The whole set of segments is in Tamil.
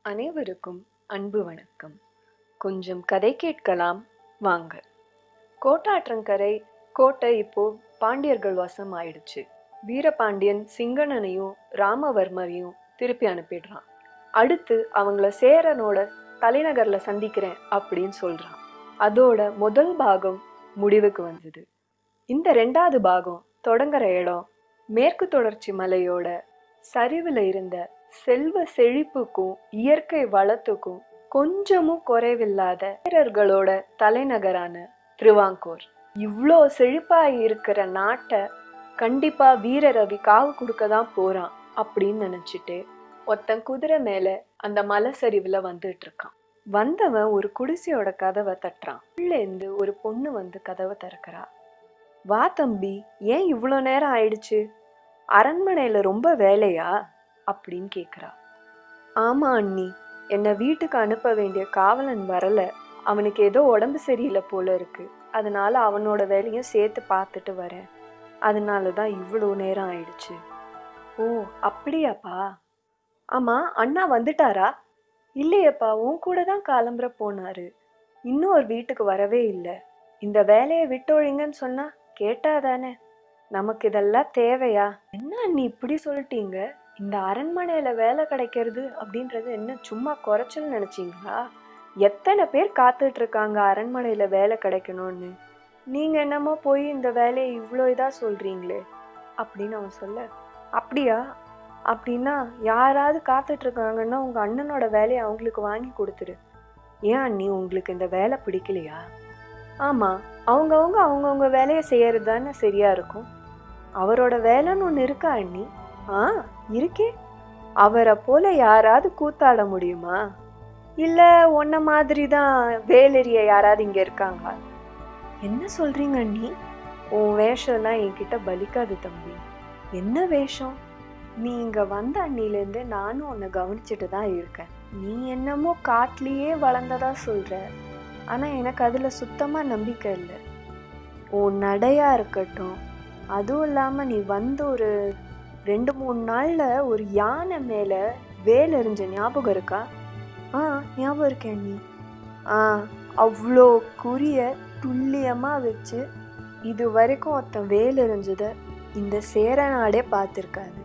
அனைவருக்கும் அன்பு வணக்கம் கொஞ்சம் கதை கேட்கலாம் வாங்க கோட்டாற்றங்கரை கோட்டை இப்போ பாண்டியர்கள் வசம் ஆயிடுச்சு வீரபாண்டியன் சிங்கணனையும் ராமவர்மரையும் திருப்பி அனுப்பிடுறான் அடுத்து அவங்கள சேரனோட தலைநகர்ல சந்திக்கிறேன் அப்படின்னு சொல்றான் அதோட முதல் பாகம் முடிவுக்கு வந்தது இந்த ரெண்டாவது பாகம் தொடங்குற இடம் மேற்கு தொடர்ச்சி மலையோட சரிவுல இருந்த செல்வ செழிப்புக்கும் இயற்கை வளத்துக்கும் கொஞ்சமும் குறைவில்லாத வீரர்களோட தலைநகரான திருவாங்கூர் இவ்வளோ செழிப்பா இருக்கிற நாட்டை கண்டிப்பா வீரரவி காவு கொடுக்க தான் போறான் அப்படின்னு நினைச்சிட்டு ஒருத்தன் குதிரை மேல அந்த மலை சரிவுல வந்துட்டு இருக்கான் வந்தவன் ஒரு குடிசையோட கதவை தட்டுறான் உள்ளேந்து ஒரு பொண்ணு வந்து கதவை திறக்கிறா வா தம்பி ஏன் இவ்வளோ நேரம் ஆயிடுச்சு அரண்மனையில ரொம்ப வேலையா அப்படின்னு கேக்குறா ஆமா அண்ணி என்னை வீட்டுக்கு அனுப்ப வேண்டிய காவலன் வரல அவனுக்கு ஏதோ உடம்பு சரியில்லை போல இருக்கு அதனால அவனோட வேலையும் சேர்த்து பார்த்துட்டு வரேன் அதனால தான் இவ்வளோ நேரம் ஆயிடுச்சு ஓ அப்படியாப்பா ஆமா அண்ணா வந்துட்டாரா இல்லையப்பா உன் கூட தான் காலம்புற போனாரு இன்னும் ஒரு வீட்டுக்கு வரவே இல்லை இந்த வேலையை விட்டொழிங்கன்னு சொன்னா கேட்டாதானே நமக்கு இதெல்லாம் தேவையா என்ன அண்ணி இப்படி சொல்லிட்டீங்க இந்த அரண்மனையில வேலை கிடைக்கிறது அப்படின்றது என்ன சும்மா குறைச்சல் நினைச்சீங்களா எத்தனை பேர் காத்துட்டு இருக்காங்க அரண்மனையில வேலை கிடைக்கணும்னு நீங்க என்னமோ போய் இந்த வேலையை இவ்வளோ இதா சொல்றீங்களே அப்படின்னு அவன் சொல்ல அப்படியா அப்படின்னா யாராவது காத்துட்டு இருக்காங்கன்னா உங்க அண்ணனோட வேலையை அவங்களுக்கு வாங்கி கொடுத்துரு ஏன் அண்ணி உங்களுக்கு இந்த வேலை பிடிக்கலையா ஆமா அவங்கவுங்க அவங்கவுங்க வேலையை செய்யறது தானே சரியா இருக்கும் அவரோட வேலைன்னு ஒன்று இருக்கா அண்ணி ஆ இருக்கே அவரை போல யாராவது கூத்தாட முடியுமா இல்ல உன்ன மாதிரி தான் வேலெறிய யாராவது இங்க இருக்காங்களா என்ன சொல்றீங்க அண்ணி உன் வேஷம்லாம் என்கிட்ட பலிக்காது தம்பி என்ன வேஷம் நீ இங்க வந்த அண்ணிலேருந்து நானும் உன்னை கவனிச்சுட்டு தான் இருக்கேன் நீ என்னமோ காட்டுலயே வளர்ந்ததா சொல்ற ஆனா எனக்கு அதுல சுத்தமா நம்பிக்கை இல்லை உன் நடையா இருக்கட்டும் அதுவும் இல்லாம நீ வந்து ஒரு ரெண்டு மூணு நாள்ல ஒரு யானை மேல வேல் எறிஞ்ச ஞாபகம் இருக்கா ஆ ஞாபகம் இருக்கேன் நீ ஆ அவ்வளோ குறிய துல்லியமா வச்சு இது வரைக்கும் ஒருத்தன் வேல் எறிஞ்சத இந்த சேர நாடே பார்த்துருக்காது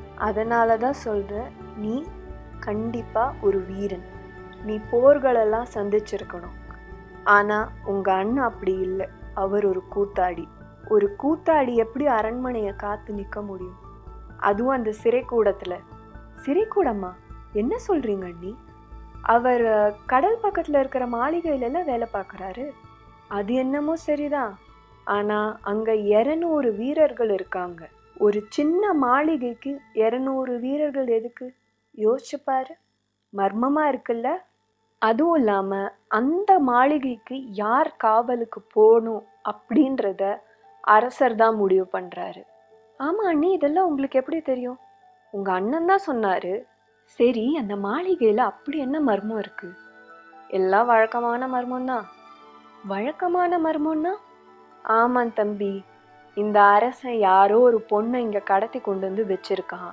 அதனால தான் சொல்கிறேன் நீ கண்டிப்பா ஒரு வீரன் நீ போர்களெல்லாம் சந்திச்சிருக்கணும் ஆனா உங்க அண்ணன் அப்படி இல்லை அவர் ஒரு கூத்தாடி ஒரு கூத்தாடி எப்படி அரண்மனையை காத்து நிக்க முடியும் அதுவும் அந்த சிறைக்கூடத்துல சிறைக்கூடமா என்ன சொல்றீங்க அண்ணி அவர் அஹ், கடல் பக்கத்துல இருக்கிற மாளிகையில எல்லாம் வேலை பார்க்கறாரு அது என்னமோ சரிதான் ஆனா அங்க இருநூறு வீரர்கள் இருக்காங்க ஒரு சின்ன மாளிகைக்கு இருநூறு வீரர்கள் எதுக்கு யோசிச்சு பாரு மர்மமா இருக்குல்ல அதுவும் இல்லாம அந்த மாளிகைக்கு யார் காவலுக்கு போகணும் அப்படின்றத அரசர் தான் முடிவு பண்றாரு ஆமா அண்ணி இதெல்லாம் உங்களுக்கு எப்படி தெரியும் உங்க அண்ணன் தான் சொன்னாரு சரி அந்த மாளிகையில அப்படி என்ன மர்மம் இருக்கு எல்லாம் வழக்கமான மர்மம் தான் வழக்கமான மர்மம்னா ஆமாம் தம்பி இந்த அரசன் யாரோ ஒரு பொண்ணை இங்க கடத்தி கொண்டு வந்து வச்சிருக்கான்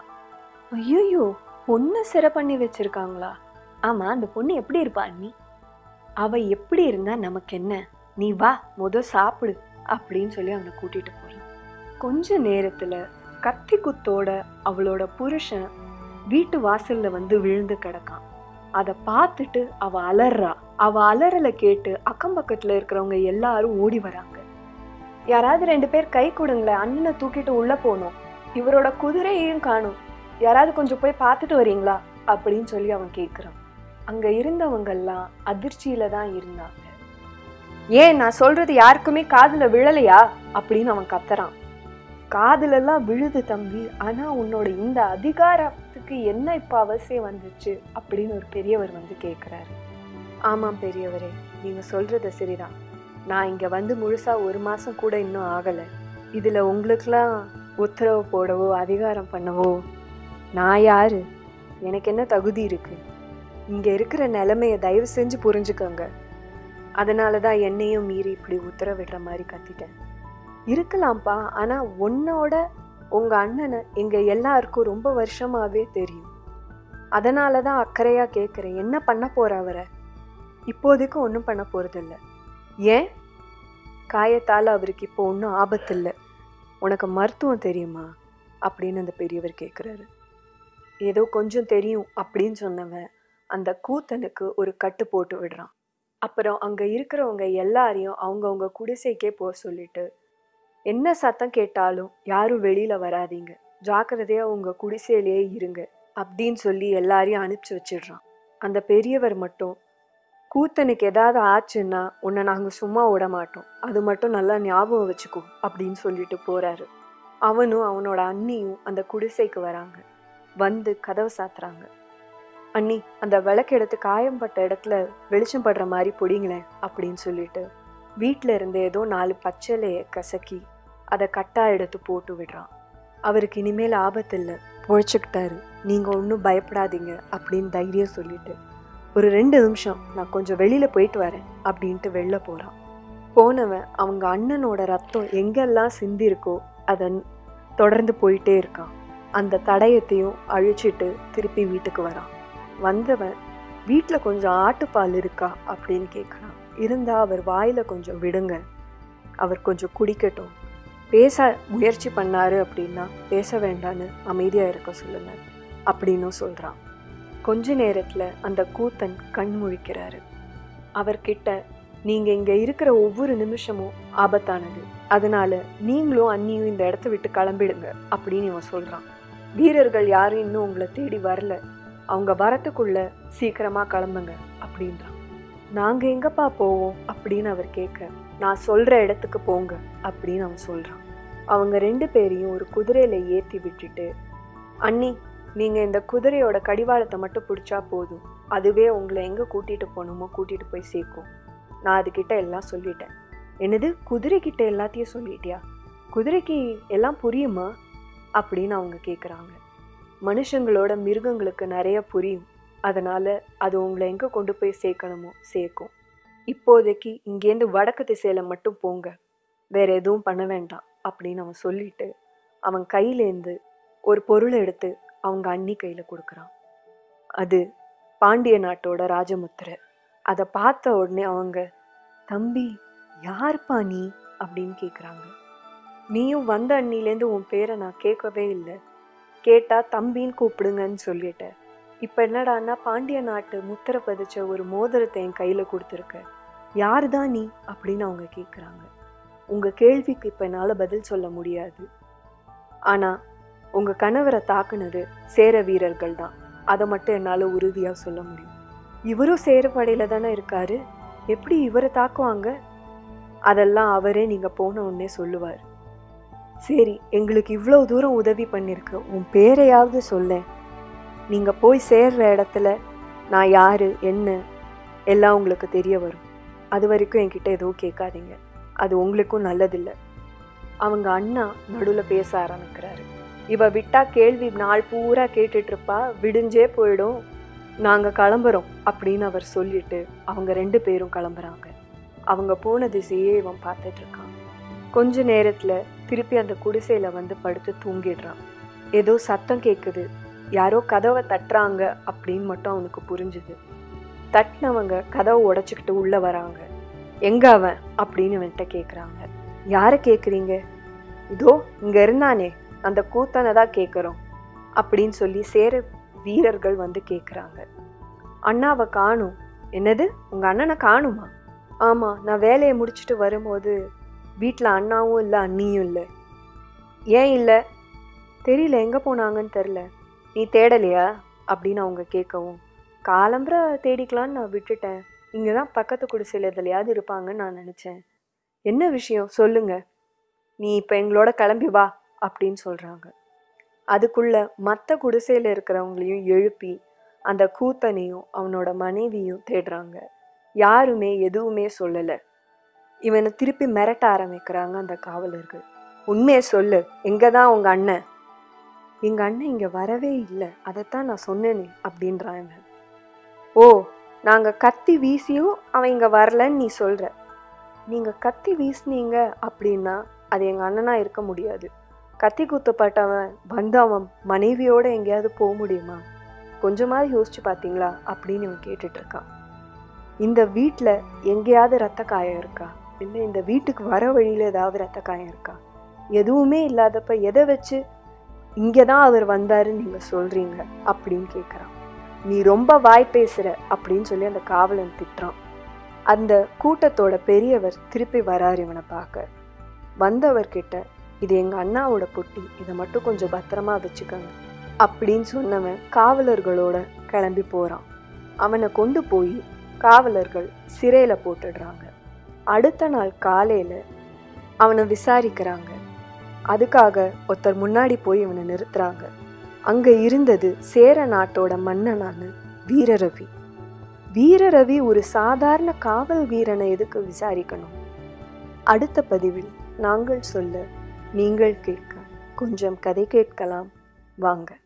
ஐயோ பொண்ணை சிறை பண்ணி வச்சிருக்காங்களா ஆமா அந்த பொண்ணு எப்படி இருப்பா அண்ணி அவ எப்படி இருந்தா நமக்கு என்ன நீ வா முத சாப்பிடு அப்படின்னு சொல்லி அவனை கூட்டிட்டு போறான் கொஞ்ச நேரத்துல கத்தி குத்தோட அவளோட புருஷன் வீட்டு வாசல்ல வந்து விழுந்து கிடக்கான் அதை பார்த்துட்டு அவ அலறா அவ அலறலை கேட்டு அக்கம் பக்கத்துல இருக்கிறவங்க எல்லாரும் ஓடி வராங்க யாராவது ரெண்டு பேர் கை கொடுங்களேன் அண்ணனை தூக்கிட்டு உள்ள போகணும் இவரோட குதிரையையும் காணும் யாராவது கொஞ்சம் போய் பார்த்துட்டு வரீங்களா அப்படின்னு சொல்லி அவன் கேட்குறான் அங்க இருந்தவங்கெல்லாம் அதிர்ச்சியில தான் இருந்தாங்க ஏன் நான் சொல்றது யாருக்குமே காதுல விழலையா அப்படின்னு அவன் கத்துறான் காதுலெல்லாம் விழுது தம்பி ஆனா உன்னோட இந்த அதிகாரத்துக்கு என்ன இப்ப அவசியம் வந்துச்சு அப்படின்னு ஒரு பெரியவர் வந்து கேக்குறாரு ஆமாம் பெரியவரே நீங்க சொல்றது சரிதான் நான் இங்க வந்து முழுசா ஒரு மாசம் கூட இன்னும் ஆகல இதுல உங்களுக்குலாம் உத்தரவு போடவோ அதிகாரம் பண்ணவோ நான் யாரு எனக்கு என்ன தகுதி இருக்கு இங்க இருக்கிற நிலைமைய தயவு செஞ்சு புரிஞ்சுக்கோங்க அதனால தான் என்னையும் மீறி இப்படி உத்தரவிடுற மாதிரி கத்திட்டேன் இருக்கலாம்ப்பா ஆனா உன்னோட உங்க அண்ணனை எங்க எல்லாருக்கும் ரொம்ப வருஷமாவே தெரியும் அதனால தான் அக்கறையாக கேட்குறேன் என்ன பண்ண போற அவரை இப்போதைக்கு ஒன்றும் பண்ண போகிறதில்ல ஏன் காயத்தால் அவருக்கு இப்போ ஒன்றும் ஆபத்து இல்லை உனக்கு மருத்துவம் தெரியுமா அப்படின்னு அந்த பெரியவர் கேட்குறாரு ஏதோ கொஞ்சம் தெரியும் அப்படின்னு சொன்னவன் அந்த கூத்தனுக்கு ஒரு கட்டு போட்டு விடுறான் அப்புறம் அங்கே இருக்கிறவங்க எல்லாரையும் அவங்கவுங்க குடிசைக்கே போக சொல்லிட்டு என்ன சத்தம் கேட்டாலும் யாரும் வெளியில் வராதீங்க ஜாக்கிரதையாக உங்கள் குடிசையிலேயே இருங்க அப்படின்னு சொல்லி எல்லாரையும் அனுப்பிச்சி வச்சிடுறான் அந்த பெரியவர் மட்டும் கூத்தனுக்கு ஏதாவது ஆச்சுன்னா உன்னை நாங்கள் சும்மா விட மாட்டோம் அது மட்டும் நல்லா ஞாபகம் வச்சுக்கோ அப்படின்னு சொல்லிட்டு போறாரு அவனும் அவனோட அண்ணியும் அந்த குடிசைக்கு வராங்க வந்து கதவை சாத்துறாங்க அண்ணி அந்த விளக்கு எடுத்து காயம்பட்ட இடத்துல வெளிச்சம் படுற மாதிரி பொடிங்களேன் அப்படின்னு சொல்லிட்டு வீட்டில் இருந்து ஏதோ நாலு பச்சளையை கசக்கி அதை கட்டா எடுத்து போட்டு விடுறான் அவருக்கு இனிமேல் ஆபத்து இல்லை பொழைச்சிக்கிட்டாரு நீங்கள் ஒன்றும் பயப்படாதீங்க அப்படின்னு தைரியம் சொல்லிட்டு ஒரு ரெண்டு நிமிஷம் நான் கொஞ்சம் வெளியில் போயிட்டு வரேன் அப்படின்ட்டு வெளில போகிறான் போனவன் அவங்க அண்ணனோட ரத்தம் எங்கெல்லாம் சிந்திருக்கோ அதை தொடர்ந்து போயிட்டே இருக்கான் அந்த தடயத்தையும் அழிச்சிட்டு திருப்பி வீட்டுக்கு வரான் வந்தவன் வீட்டில் கொஞ்சம் ஆட்டுப்பால் இருக்கா அப்படின்னு கேட்குறான் இருந்தா அவர் வாயில கொஞ்சம் விடுங்க அவர் கொஞ்சம் குடிக்கட்டும் பேச முயற்சி பண்ணாரு அப்படின்னா பேச வேண்டான்னு அமைதியா இருக்க சொல்லுங்க அப்படின்னும் சொல்றான் கொஞ்ச நேரத்துல அந்த கூத்தன் கண் முழிக்கிறாரு அவர்கிட்ட நீங்க இங்க இருக்கிற ஒவ்வொரு நிமிஷமும் ஆபத்தானது அதனால நீங்களும் அண்ணியும் இந்த இடத்த விட்டு கிளம்பிடுங்க அப்படின்னு இவன் சொல்றான் வீரர்கள் யாரும் இன்னும் உங்களை தேடி வரல அவங்க வரத்துக்குள்ள சீக்கிரமா கிளம்புங்க அப்படின்றான் நாங்க எங்கப்பா போவோம் அப்படின்னு அவர் கேட்க நான் சொல்ற இடத்துக்கு போங்க அப்படின்னு அவன் சொல்றான் அவங்க ரெண்டு பேரையும் ஒரு குதிரையில ஏத்தி விட்டுட்டு அண்ணி நீங்க இந்த குதிரையோட கடிவாளத்தை மட்டும் பிடிச்சா போதும் அதுவே உங்களை எங்க கூட்டிட்டு போகணுமோ கூட்டிட்டு போய் சேர்க்கும் நான் அதுகிட்ட எல்லாம் சொல்லிட்டேன் என்னது குதிரை கிட்ட எல்லாத்தையும் சொல்லிட்டியா குதிரைக்கு எல்லாம் புரியுமா அப்படின்னு அவங்க கேட்குறாங்க மனுஷங்களோட மிருகங்களுக்கு நிறைய புரியும் அதனால அது உங்களை எங்கே கொண்டு போய் சேர்க்கணுமோ சேர்க்கும் இப்போதைக்கு இங்கேருந்து வடக்கு திசையில மட்டும் போங்க வேற எதுவும் பண்ண வேண்டாம் அப்படின்னு அவன் சொல்லிட்டு அவன் கையிலேருந்து ஒரு பொருளை எடுத்து அவங்க அண்ணி கையில கொடுக்குறான் அது பாண்டிய நாட்டோட ராஜமுத்திரை அதை பார்த்த உடனே அவங்க தம்பி யாருப்பா நீ அப்படின்னு கேட்குறாங்க நீயும் வந்த அண்ணிலேருந்து உன் பேரை நான் கேட்கவே இல்லை கேட்டா தம்பின்னு கூப்பிடுங்கன்னு சொல்லிட்டேன் இப்போ என்னடான்னா பாண்டிய நாட்டு முத்திரை பதிச்ச ஒரு மோதிரத்தை என் கையில் கொடுத்துருக்க யார் தான் நீ அப்படின்னு அவங்க கேட்குறாங்க உங்கள் கேள்விக்கு இப்போ என்னால் பதில் சொல்ல முடியாது ஆனால் உங்கள் கணவரை தாக்குனது சேர வீரர்கள் தான் அதை மட்டும் என்னால் உறுதியாக சொல்ல முடியும் இவரும் சேரப்படையில் தானே இருக்காரு எப்படி இவரை தாக்குவாங்க அதெல்லாம் அவரே நீங்கள் போன உடனே சொல்லுவார் சரி எங்களுக்கு இவ்வளோ தூரம் உதவி பண்ணிருக்க உன் பேரையாவது சொல்ல நீங்க போய் சேர்ற இடத்துல நான் யாரு என்ன எல்லாம் உங்களுக்கு தெரிய வரும் அது வரைக்கும் என்கிட்ட எதுவும் கேட்காதீங்க அது உங்களுக்கும் நல்லதில்லை அவங்க அண்ணா நடுவில் பேச ஆரம்பிக்கிறாரு இவ விட்டா கேள்வி நாள் பூரா கேட்டுட்டு இருப்பா விடிஞ்சே போயிடும் நாங்க கிளம்புறோம் அப்படின்னு அவர் சொல்லிட்டு அவங்க ரெண்டு பேரும் கிளம்புறாங்க அவங்க போன திசையே இவன் பார்த்துட்டு இருக்கான் கொஞ்ச நேரத்துல திருப்பி அந்த குடிசையில வந்து படுத்து தூங்கிடுறான் ஏதோ சத்தம் கேட்குது யாரோ கதவை தட்டுறாங்க அப்படின்னு மட்டும் அவனுக்கு புரிஞ்சுது தட்டினவங்க கதவை உடைச்சிக்கிட்டு உள்ள வராங்க எங்க அவன் அப்படின்னு அவன்கிட்ட கேட்குறாங்க யாரை கேட்குறீங்க இதோ இங்க இருந்தானே அந்த கூத்தனை தான் கேட்குறோம் அப்படின்னு சொல்லி சேர வீரர்கள் வந்து கேட்குறாங்க அண்ணாவை காணும் என்னது உங்க அண்ணனை காணுமா ஆமா நான் வேலையை முடிச்சுட்டு வரும்போது வீட்டில் அண்ணாவும் இல்லை அண்ணியும் இல்லை ஏன் இல்லை தெரியல எங்கே போனாங்கன்னு தெரில நீ தேடலையா அப்படின்னு அவங்க கேட்கவும் காலம்புற தேடிக்கலான்னு நான் விட்டுட்டேன் இங்கே தான் பக்கத்து குடிசையில் எதுலையாவது இருப்பாங்கன்னு நான் நினச்சேன் என்ன விஷயம் சொல்லுங்க நீ இப்போ எங்களோட கிளம்பி வா அப்படின்னு சொல்கிறாங்க அதுக்குள்ள மற்ற குடிசையில் இருக்கிறவங்களையும் எழுப்பி அந்த கூத்தனையும் அவனோட மனைவியும் தேடுறாங்க யாருமே எதுவுமே சொல்லலை இவனை திருப்பி மிரட்ட ஆரம்பிக்கிறாங்க அந்த காவலர்கள் உண்மையை சொல்லு எங்கே தான் உங்கள் அண்ணன் எங்கள் அண்ணன் இங்கே வரவே இல்லை அதைத்தான் நான் சொன்னேனே அப்படின்றான் இவன் ஓ நாங்கள் கத்தி வீசியும் அவன் இங்கே வரலன்னு நீ சொல்கிற நீங்கள் கத்தி வீசுனீங்க அப்படின்னா அது எங்கள் அண்ணனாக இருக்க முடியாது கத்தி குத்தப்பட்டவன் வந்து அவன் மனைவியோட எங்கேயாவது போக முடியுமா கொஞ்சமாவது யோசிச்சு பார்த்தீங்களா அப்படின்னு இவன் கேட்டுட்டு இருக்கான் இந்த வீட்டில் எங்கேயாவது ரத்த காயம் இருக்கா இல்லை இந்த வீட்டுக்கு வர வழியில் ஏதாவது ரத்த காயம் இருக்கா எதுவுமே இல்லாதப்ப எதை வச்சு இங்கே தான் அவர் வந்தாருன்னு நீங்கள் சொல்கிறீங்க அப்படின்னு கேட்குறான் நீ ரொம்ப வாய் பேசுகிற அப்படின்னு சொல்லி அந்த காவலன் திட்டுறான் அந்த கூட்டத்தோட பெரியவர் திருப்பி வராரு இவனை பார்க்க வந்தவர்கிட்ட இது எங்கள் அண்ணாவோட பொட்டி இதை மட்டும் கொஞ்சம் பத்திரமா வச்சுக்கோங்க அப்படின்னு சொன்னவன் காவலர்களோட கிளம்பி போகிறான் அவனை கொண்டு போய் காவலர்கள் சிறையில் போட்டுடுறாங்க அடுத்த நாள் காலையில் அவனை விசாரிக்கிறாங்க அதுக்காக ஒருத்தர் முன்னாடி போய் இவனை நிறுத்துறாங்க அங்கே இருந்தது சேர நாட்டோட மன்னனான வீரரவி வீரரவி ஒரு சாதாரண காவல் வீரனை எதுக்கு விசாரிக்கணும் அடுத்த பதிவில் நாங்கள் சொல்ல நீங்கள் கேட்க கொஞ்சம் கதை கேட்கலாம் வாங்க